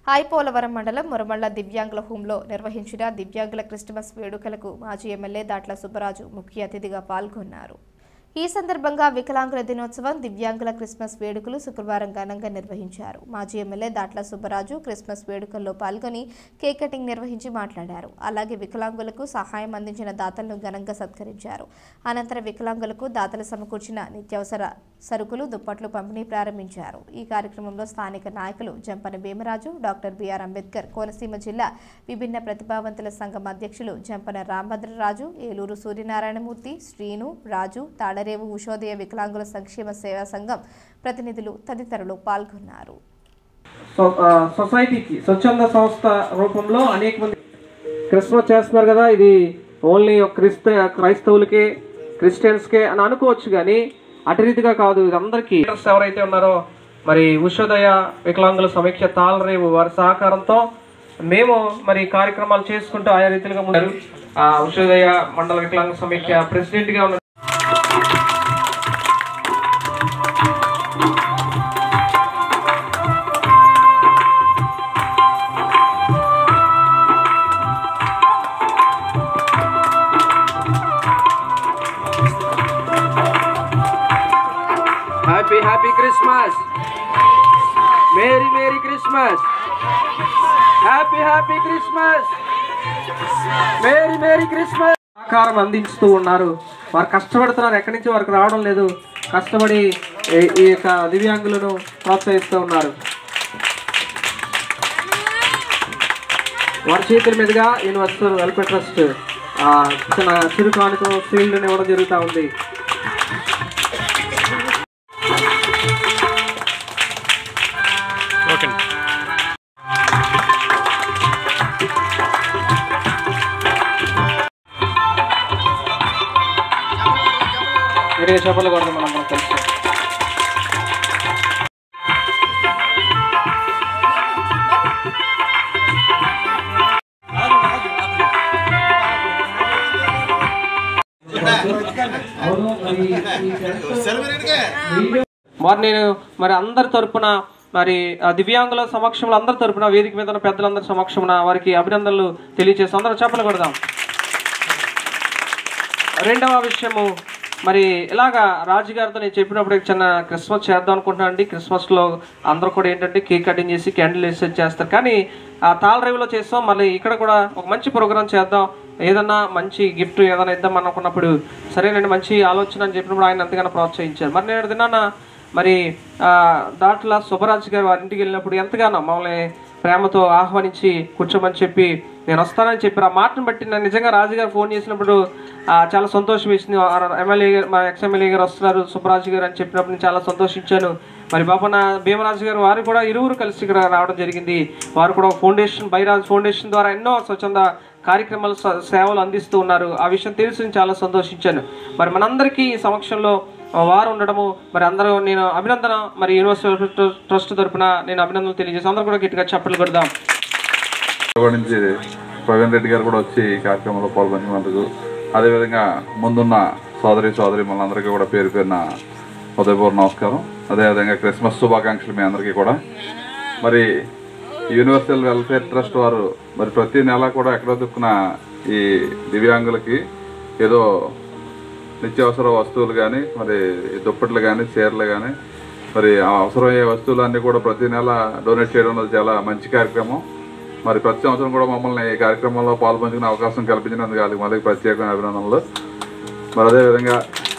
ఐపోలవరం మండలం మురమళ్ల దివ్యాంగుల హోంలో నిర్వహించిన దివ్యాంగుల క్రిస్మస్ వేడుకలకు మాజీ ఎమ్మెల్యే దాట్ల సుబ్బరాజు ముఖ్య అతిథిగా పాల్గొన్నారు ఈ సందర్భంగా వికలాంగుల దినోత్సవం దివ్యాంగుల క్రిస్మస్ వేడుకలు శుక్రవారం ఘనంగా నిర్వహించారు మాజీ ఎమ్మెల్యే దాట్ల సుబ్బరాజు క్రిస్మస్ వేడుకల్లో పాల్గొని కేక్ కటింగ్ నిర్వహించి మాట్లాడారు అలాగే వికలాంగులకు సహాయం అందించిన దాతలను ఘనంగా సత్కరించారు అనంతరం వికలాంగులకు దాతలు సమకూర్చిన నిత్యావసర సరుకులు దుప్పట్లు పంపిణీ ప్రారంభించారు ఈ కార్యక్రమంలో స్థానిక నాయకులు జంపన భీమరాజు డాక్టర్ బిఆర్ అంబేద్కర్ కోనసీమ జిల్లా విభిన్న ప్రతిభావంతుల సంఘం అధ్యక్షులు జంపన రాంభద్రరాజు ఏలూరు సూర్యనారాయణమూర్తి శ్రీను రాజు తాడరేవు ఉషోదయ వికలాంగుల సంక్షేమ సేవా సంఘం ప్రతినిధులు తదితరులు పాల్గొన్నారు సో- ఆ, సొసైటీకి స్వచ్ఛంద సంస్థ రూపంలో అనేక మంది క్రిస్మస్ చేస్తున్నారు కదా ఇది ఓన్లీ ఒక క్రిస్త క్రైస్తవులకే క్రిస్టియన్స్కే అని అనుకోవచ్చు కానీ అటు రీతిగా కాదు ఇది అందరికీ లీడర్స్ ఎవరైతే ఉన్నారో మరి ఉషోదయ వికలాంగుల సమీక్ష తాళరేవు వారి సహకారంతో మేము మరి కార్యక్రమాలు చేసుకుంటూ ఆయా రీతిలుగా ముందు ఆ ఉషోదయ మండల వికలాంగ సమీక్ష ప్రెసిడెంట్ గా ఉన్న happy happy Christmas merry merry Christmas happy happy Christmas merry merry Christmas సహకారం అందించుతూ ఉన్నారు వారు కష్టపడుతున్నారు ఎక్కడి నుంచి వారికి రావడం లేదు కష్టపడి ఈ- ఈ యొక్క దివ్యాంగులను ప్రోత్సహిస్తూ ఉన్నారు వారి చేతుల మీదుగా యూనివర్సల్ వెల్ఫేర్ ట్రస్ట్ ఆ, చిన్న చిరు కానుక ఫీల్డ్ ఇవ్వడం జరుగుతూ ఉంది గట్టిగా చెప్పలు కొడదాం మనం మనం కలిసి మరి నేను మరి అందరి తరపున మరి ఆ దివ్యాంగుల సమక్షంలో అందరి తరపున వేదిక మీద ఉన్న పెద్దలందరి సమక్షమున వారికి అభినందనలు తెలియజేసి అందరూ చెప్పలు కొడదాం రెండవ విషయము మరి ఇలాగా రాజుగారితో నేను చెప్పినప్పుడు చిన్న క్రిస్మస్ చేద్దాం అనుకుంటున్నాను అండి క్రిస్మస్లో అందరూ కూడా ఏంటంటే కేక్ కటింగ్ చేసి క్యాండిల్ వేసి చేస్తారు కానీ ఆ తాళ రేవులో చేస్తాం మళ్ళీ ఇక్కడ కూడా ఒక మంచి ప్రోగ్రామ్ చేద్దాం ఏదన్నా మంచి గిఫ్ట్ ఏదైనా ఇద్దాం అనుకున్నప్పుడు సరేనండి మంచి ఆలోచన అని చెప్పినప్పుడు ఆయన ఎంతగానో ప్రోత్సహించారు మరి నేను తిన్నాను మరి ఆ, దాంట్లో సుబ్బరాజు గారు వారి ఇంటికి వెళ్ళినప్పుడు ఎంతగానో మమ్మల్ని ప్రేమతో ఆహ్వానించి కూర్చోమని చెప్పి నేను వస్తానని చెప్పి ఆ మాటను బట్టి నేను నిజంగా రాజుగారు ఫోన్ చేసినప్పుడు ఆ, చాలా సంతోషం వేసింది ఆ ఎమ్మెల్యే గారు మా ఎక్స్ ఎమ్మెల్యే గారు వస్తున్నారు సుబ్బరాజు గారు అని చెప్పినప్పుడు నేను చాలా సంతోషించాను మరి బాపన భీమరాజు గారు వారు కూడా ఇరువురు కలిసి ఇక్కడ రావడం జరిగింది వారు కూడా ఫౌండేషన్ బైరాజ్ ఫౌండేషన్ ద్వారా ఎన్నో స్వచ్ఛంద కార్యక్రమాలు స- సేవలు అందిస్తూ ఉన్నారు ఆ విషయం తెలిసి నేను చాలా సంతోషించాను మరి మనందరికీ ఈ సమక్షంలో ఆ, వారు ఉండడము మరి అందరూ నేను అభినందన మరి యూనివర్సిటీ ట్రస్ట్ తరపున నేను అభినందనలు తెలియజేసి అందరూ కూడా గట్టిగా చప్పట్లు కొడదాం విజయవాడ నుంచి ప్రవీణ్ రెడ్డి గారు కూడా వచ్చి ఈ కార్యక్రమంలో పాల్గొన్నందుకు అదేవిధంగా ముందున్న సోదరి సోదరి మనందరికీ కూడా పేరు పేరున ఉదయపూర్వ నమస్కారం అదేవిధంగా క్రిస్మస్ శుభాకాంక్షలు మీ అందరికీ కూడా మరి యూనివర్సల్ వెల్ఫేర్ ట్రస్ట్ వారు మరి ప్రతి నెల కూడా ఎక్కడో దిక్కున ఈ దివ్యాంగులకి ఏదో నిత్యావసర వస్తువులు కానీ మరి దుప్పట్లు కానీ చీరలు కానీ మరి ఆ అవసరమయ్యే వస్తువులన్నీ కూడా ప్రతి నెల డొనేట్ చేయడం అనేది చాలా మంచి కార్యక్రమం మరి ప్రతి సంవత్సరం కూడా మమ్మల్ని ఈ కార్యక్రమంలో పాల్పంచుకునే అవకాశం కల్పించినందుకు వాళ్ళకి మళ్ళీ ప్రత్యేకమైన అభినందనలు మరి అదేవిధంగా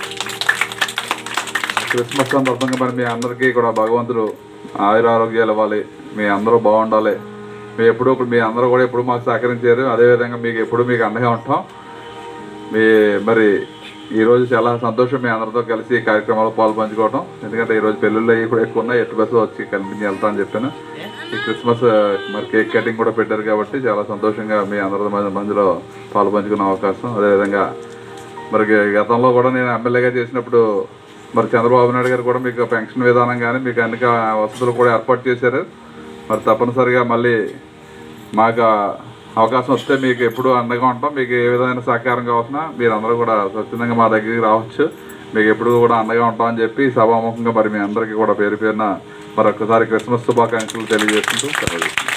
క్రిస్మస్ సందర్భంగా మరి మీ అందరికీ కూడా భగవంతుడు ఆయుర ఆరోగ్యాలు ఇవ్వాలి మీ అందరూ బాగుండాలి మీ ఎప్పుడూ మీ అందరూ కూడా ఎప్పుడు మాకు సహకరించారు అదేవిధంగా మీకు ఎప్పుడు మీకు అండగా ఉంటాం మీ మరి ఈరోజు చాలా సంతోషం మీ అందరితో కలిసి ఈ కార్యక్రమాల్లో పాలు పంచుకోవడం ఎందుకంటే ఈరోజు పెళ్ళిళ్ళు అవి కూడా ఎక్కువ ఉన్నాయి ఎటు బస్సు వచ్చి కనిపించి వెళ్తా అని చెప్పాను ఈ క్రిస్మస్ ఆ, మరి కేక్ కటింగ్ కూడా పెట్టారు కాబట్టి చాలా సంతోషంగా మీ అందరి మధ్య- మధ్యలో పాలు పంచుకునే అవకాశం అదేవిధంగా మరి గతంలో కూడా నేను ఎమ్మెల్యేగా చేసినప్పుడు మరి చంద్రబాబు నాయుడు గారు కూడా మీకు పెన్షన్ విధానం కానీ మీకు అన్ని కా- వసతులు కూడా ఏర్పాటు చేశారు మరి తప్పనిసరిగా మళ్ళీ మాకు ఆ అవకాశం వస్తే మీకు ఎప్పుడు అండగా ఉంటాం మీకు ఏ విధమైన సహకారం కావాల్సిన మీరు అందరూ కూడా స్వచ్ఛందంగా మా దగ్గరికి రావచ్చు మీకు ఎప్పుడు కూడా అండగా ఉంటామని చెప్పి సభాముఖంగా మరి మీ అందరికీ కూడా పేరు పేరున మరొకసారి క్రిస్మస్ శుభాకాంక్షలు తెలియజేసుకుంటూ సెలవు తీసుకుంటాం.